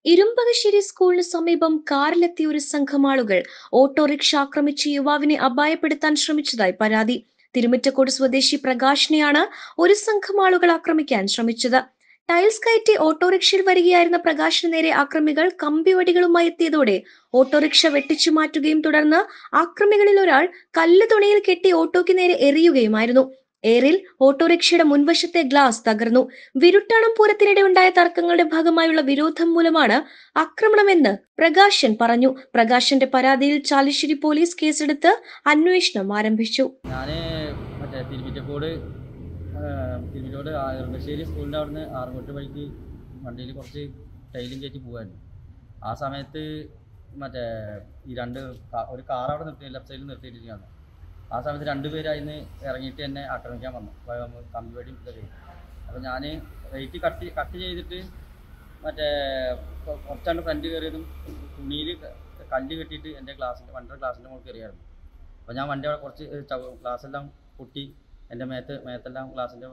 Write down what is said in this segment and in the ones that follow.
ഇരുമ്പകശ്ശേരി സ്കൂളിന് സമീപം കാറിലെത്തിയ ഒരു സംഘം ആളുകൾ ഓട്ടോറിക്ഷ ആക്രമിച്ച് യുവാവിനെ അപായപ്പെടുത്താൻ ശ്രമിച്ചതായി പരാതി തിരുമിറ്റക്കോട് സ്വദേശി പ്രകാശിനെയാണ് ഒരു സംഘം ആളുകൾ ആക്രമിക്കാൻ ശ്രമിച്ചത് ടൈൽസ് കയറ്റി ഓട്ടോറിക്ഷയിൽ വരികയായിരുന്ന പ്രകാശിന് നേരെ ആക്രമികൾ കമ്പിവടികളുമായി എത്തിയതോടെ ഓട്ടോറിക്ഷ വെട്ടിച്ചു മാറ്റുകയും തുടർന്ന് ആക്രമികളിൽ ഒരാൾ കല്ല് തുണിയിൽ കെട്ടി ഓട്ടോയ്ക്ക് നേരെ എറിയുകയുമായിരുന്നു എയറിൽ ഓട്ടോറിക്ഷയുടെ മുൻവശത്തെ ഗ്ലാസ് തകർന്നു വിരുട്ടാണം പൂരത്തിനിടെ ഉണ്ടായ തർക്കങ്ങളുടെ ഭാഗമായുള്ള വിരോധം മൂലമാണ് ആക്രമണമെന്ന് പ്രകാശൻ പറഞ്ഞു പ്രകാശന്റെ പരാതിയിൽ ചാലിശ്ശേരി പോലീസ് കേസെടുത്ത് അന്വേഷണം ആരംഭിച്ചു ഞാൻ മറ്റേ തിരുമിറ്റക്കോട് തിരുമിറ്റക്കോട് ഇറുമ്പശ്ശേരി സ്കൂളിൻ്റെ അവിടുന്ന് ആറുമുട്ട് വഴിക്ക് വണ്ടിയിൽ കുറച്ച് ടൈലും കയറ്റി പോകുമായിരുന്നു ആ സമയത്ത് മറ്റേ ഈ രണ്ട് കാ- ഒരു കാർ അവിടെ നിർത്തി ലെഫ്റ്റ് സൈഡിൽ നിർത്തിയിട്ടിരിക്കുകയാണ് ആ സമയത്ത് രണ്ടുപേര് അതിന് ഇറങ്ങിയിട്ട് എന്നെ ആക്രമിക്കാൻ വന്നു വ- കമ്പിവടിയും ഇതൊക്കെ അപ്പോൾ ഞാൻ വെയിറ്റ് കട്ട് കട്ട് ചെയ്തിട്ട് മറ്റേ കൊ- കുറച്ചാണ്ട് ഫ്രണ്ട് കയറിയതും തുണിയിൽ കല്ല് കെട്ടിയിട്ട് എൻ്റെ ക്ലാസ്സിൻ്റെ വണ്ടിയുടെ ക്ലാസ്സിൻ്റെ മുകളിൽ കയറിയായിരുന്നു അപ്പോൾ ഞാൻ വണ്ടി അവിടെ കുറച്ച് ഗ്ലാസ് എല്ലാം പൊട്ടി എൻ്റെ മേത്ത് മേത്തെല്ലാം ഗ്ലാസിൻ്റെ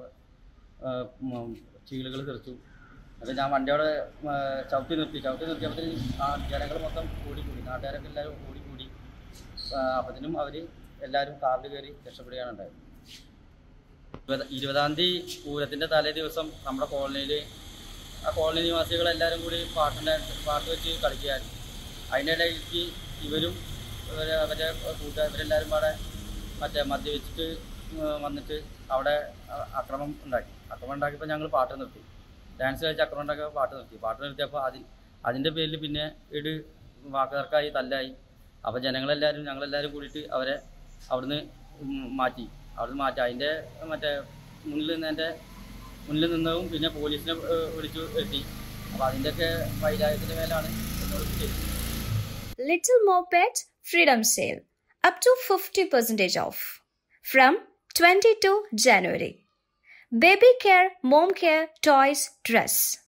ചീളുകൾ തെറിച്ചു എന്നിട്ട് ഞാൻ വണ്ടി അവിടെ ആ, ചവിട്ടി നിർത്തി ചവിട്ടി നിർത്തിയപ്പോഴത്തേന് ആ ജനങ്ങൾ മൊത്തം കൂടിക്കൂടി നാട്ടുകാരൊക്കെ എല്ലാവരും കൂടിക്കൂടി അപ്പത്തിനും അവർ എല്ലാവരും കാറിൽ കയറി രക്ഷപ്പെടുകയാണ് ഉണ്ടായത് ഇരുപത് ഇരുപതാം തീയതി പൂരത്തിൻ്റെ തലേ ദിവസം നമ്മുടെ കോളനിയിൽ ആ കോളനി നിവാസികളെല്ലാവരും കൂടി പാട്ടിൻ്റെ പാട്ട് വെച്ച് കളിക്കുകയായിരുന്നു അതിൻ്റെ ഇടയ്ക്ക് ഇവരും ഇവരെ അവരുടെ കൂട്ടുകാർ ഇവരെല്ലാവരും പാടെ മറ്റേ മദ്യവെച്ചിട്ട് ഏർ വന്നിട്ട് അവിടെ അ- അക്രമം ഉണ്ടാക്കി അക്രമം ഉണ്ടാക്കിയപ്പോൾ ഞങ്ങൾ പാട്ട് നിർത്തി ഡാൻസ് കളിച്ച് അക്രമം ഉണ്ടാക്കിയപ്പോൾ പാട്ട് നിർത്തി പാട്ട് നിർത്തിയപ്പോൾ അതിൽ അതിൻ്റെ പേരിൽ പിന്നെ ഇട് വാക്കുതർക്കായി തല്ലായി അപ്പോൾ ജനങ്ങളെല്ലാവരും ഞങ്ങളെല്ലാവരും കൂടിയിട്ട് അവരെ അവിടുന്ന് ഉം മാറ്റി അവിടുന്ന് മാറ്റി അതിൻ്റെ മറ്റേ മുന്നിൽ നിന്നതിൻ്റെ മുന്നിൽ നിന്നതും പിന്നെ പോലീസിനെ ഏർ വിളിച്ചു എത്തി അപ്പോൾ അതിൻ്റെയൊക്കെ വൈരാഗ്യത്തിൻ്റെ മേലാണ് എന്നോട് ചെയ്തത് Little Moped Freedom Sale up to 50% off from 22 January. Baby care, mom care, toys, dress.